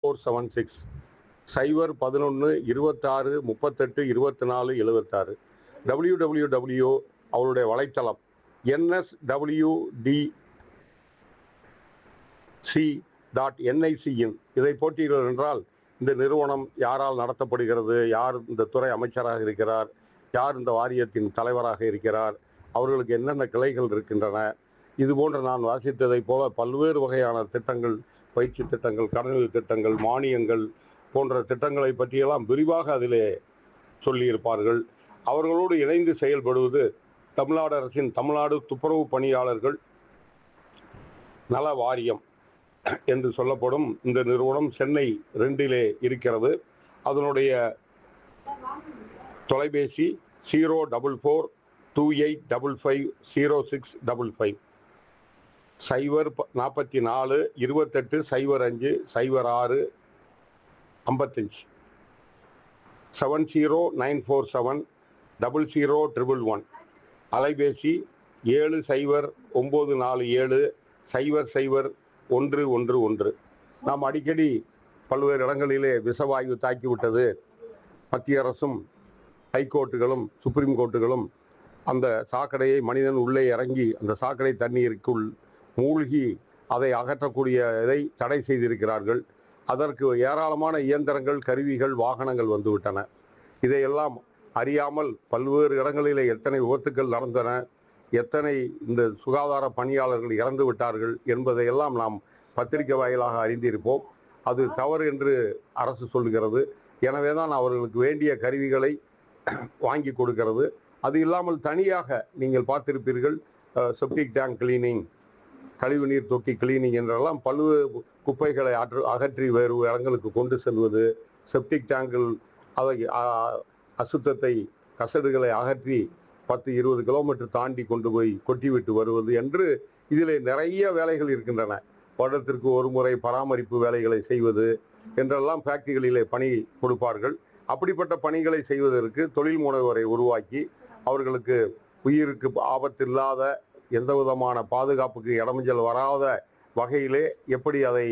four seven six சைபர் பதினொன்று இருபத்தாறு முப்பத்தெட்டு இருபத்தி நாலு எழுபத்தாறு டபிள்யூ டபிள்யூ டபிள்யூ அவருடைய வலைத்தளம் என்எஸ்டபிள்யூடி சி டாட் என்ஐசியின் இதை போட்டீர்கள் என்றால் இந்த நிறுவனம் யாரால் நடத்தப்படுகிறது யார் இந்த துறை அமைச்சராக இருக்கிறார் யார் இந்த வாரியத்தின் தலைவராக இருக்கிறார் அவர்களுக்கு என்னென்ன கிளைகள் இருக்கின்றன இது போன்ற நான் வாசித்ததைப் போல பல்வேறு வகையான திட்டங்கள் பயிற்சி திட்டங்கள் கடனுதவி திட்டங்கள் மானியங்கள் போன்ற திட்டங்களை பற்றியெல்லாம் விரிவாக அதிலே சொல்லியிருப்பார்கள் அவர்களோடு இணைந்து செயல்படுவது தமிழ்நாடு அரசின் தமிழ்நாடு துப்புரவு பணியாளர்கள் நல வாரியம் என்று சொல்லப்படும் இந்த நிறுவனம் சென்னை ரெண்டிலே இருக்கிறது அதனுடைய தொலைபேசி zero double four two eight double five zero six double five சைபர் நாற்பத்தி நாலு இருபத்தெட்டு சைபர் அஞ்சு சைபர் ஆறு ஐம்பத்தஞ்சு seven zero nine four seven double zero triple one அலைபேசி ஏழு சைபர் ஒம்பது நாலு ஏழு சைபர் சைபர் ஒன்று ஒன்று ஒன்று நாம் அடிக்கடி பல்வேறு இடங்களிலே விஷவாயு தாக்கிவிட்டது மத்திய அரசும் ஹைகோர்ட்டுகளும் சுப்ரீம் கோர்ட்டுகளும் அந்த சாக்கடையை மனிதன் உள்ளே இறங்கி அந்த சாக்கடை தண்ணீருக்குள் மூழ்கி அதை அகற்றக்கூடிய இதை தடை செய்திருக்கிறார்கள் அதற்கு ஏராளமான இயந்திரங்கள் கருவிகள் வாகனங்கள் வந்துவிட்டன இதையெல்லாம் அறியாமல் பல்வேறு இடங்களிலே எத்தனை விபத்துக்கள் நடந்தன எத்தனை இந்த சுகாதார பணியாளர்கள் இறந்து விட்டார்கள் என்பதையெல்லாம் நாம் பத்திரிகை வாயிலாக அறிந்திருப்போம் அது தவறு என்று அரசு சொல்கிறது எனவே தான் அவர்களுக்கு வேண்டிய கருவிகளை வாங்கி கொடுக்கிறது அது இல்லாமல் தனியாக நீங்கள் பார்த்திருப்பீர்கள் செப்டிக் டேங்க் கிளீனிங் கழிவுநீர் தொட்டி கிளீனிங் என்றெல்லாம் பல்வேறு குப்பைகளை அற்று அகற்றி வேறு இடங்களுக்கு கொண்டு செல்வது செப்டிக் டேங்கில் அதை ஆ, அசுத்தத்தை கசடுகளை அகற்றி பத்து இருபது கிலோமீட்டர் தாண்டி கொண்டு போய் கொட்டிவிட்டு வருவது என்று இதிலே நிறைய வேலைகள் இருக்கின்றன வருடத்திற்கு ஒரு முறை பராமரிப்பு வேலைகளை செய்வது என்றெல்லாம் ஃபேக்டரிகளிலே பணி கொடுப்பார்கள் அப்படிப்பட்ட பணிகளை செய்வதற்கு தொழில் முனைவோரை உருவாக்கி அவர்களுக்கு உயிருக்கு ஆபத்தில்லாத எந்த விதமான பாதுகாப்புக்கு இடமஞ்சல் வராத வகையிலே எப்படி அதை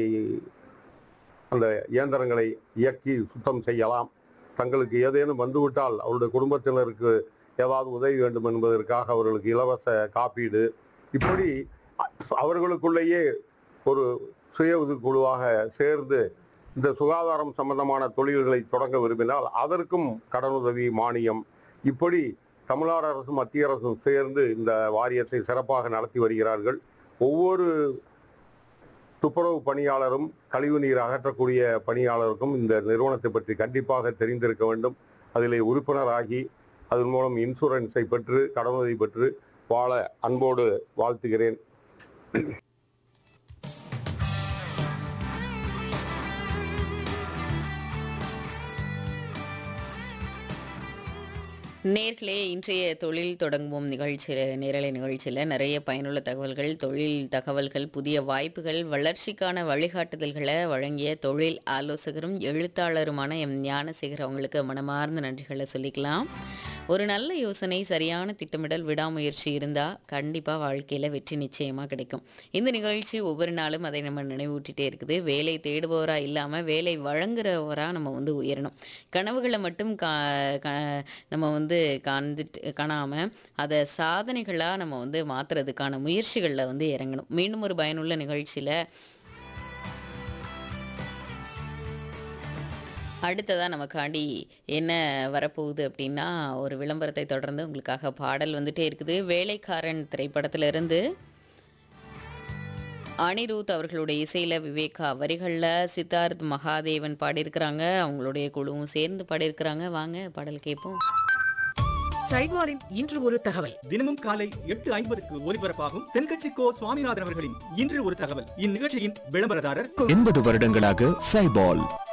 அந்த இயந்திரங்களை இயக்கி சுத்தம் செய்யலாம் தங்களுக்கு ஏதேனும் வந்துவிட்டால் அவருடைய குடும்பத்தினருக்கு ஏதாவது உதவி வேண்டும் என்பதற்காக அவர்களுக்கு இலவச காப்பீடு இப்படி அ- அவர்களுக்குள்ளேயே ஒரு சுய உதவிக்குழுவாக சேர்ந்து இந்த சுகாதாரம் சம்பந்தமான தொழில்களை தொடங்க விரும்பினால் அதற்கும் கடனுதவி மானியம் இப்படி தமிழ்நாடு அரசும் மத்திய அரசும் சேர்ந்து இந்த வாரியத்தை சிறப்பாக நடத்தி வருகிறார்கள் ஒவ்வொரு துப்புரவு பணியாளரும் கழிவுநீர் அகற்றக்கூடிய பணியாளருக்கும் இந்த நிறுவனத்தை பற்றி கண்டிப்பாக தெரிந்திருக்க வேண்டும் அதிலே உறுப்பினராகி அதன் மூலம் இன்சூரன்ஸை பெற்று கடனுதவி பெற்று வாழ அன்போடு வாழ்த்துகிறேன் நேர்களே இன்றைய தொழில் தொடங்குவோம் நிகழ்ச்சியில் நேரலை நிகழ்ச்சியில் நிறைய பயனுள்ள தகவல்கள் தொழில் தகவல்கள் புதிய வாய்ப்புகள் வளர்ச்சிக்கான வழிகாட்டுதல்களை வழங்கிய தொழில் ஆலோசகரும் எழுத்தாளருமான எம் ஞானசேகர் அவங்களுக்கு மனமார்ந்த நன்றிகளை சொல்லிக்கலாம் ஒரு நல்ல யோசனை சரியான திட்டமிடல் விடாமுயற்சி இருந்தால் கண்டிப்பாக வாழ்க்கையில் வெற்றி நிச்சயமாக கிடைக்கும் இந்த நிகழ்ச்சி ஒவ்வொரு நாளும் அதை நம்ம நினைவூட்டிகிட்டே இருக்குது வேலை தேடுபவராக இல்லாமல் வேலை வழங்குறவராக நம்ம வந்து உயரணும் கனவுகளை மட்டும் கா க நம்ம வந்து காந்துட்டு காணாமல் அதை சாதனைகளாக நம்ம வந்து மாற்றுறதுக்கான முயற்சிகளில் வந்து இறங்கணும் மீண்டும் ஒரு பயனுள்ள நிகழ்ச்சியில் அடுத்ததாக நமக்காண்டி என்ன வரப்போகுது அப்படின்னா ஒரு விளம்பரத்தை தொடர்ந்து உங்களுக்காக பாடல் வந்துட்டே இருக்குது வேலைக்காரன் திரைப்படத்திலிருந்து அனிருத் அவர்களுடைய இசையில் விவேகா வரிகளில் சித்தார்த் மகாதேவன் பாடியிருக்கிறாங்க அவங்களுடைய குழுவும் சேர்ந்து பாடியிருக்கிறாங்க வாங்க பாடல் கேட்போம் சைவாரின் இன்று ஒரு தகவல் தினமும் காலை எட்டு ஐம்பதுக்கு ஒலிபரப்பாகும் தென்கட்சி கோ சுவாமிநாதன் அவர்களின் இன்று ஒரு தகவல் இந்நிகழ்ச்சியின் விளம்பரதாரர் எண்பது வருடங்களாக சைபால்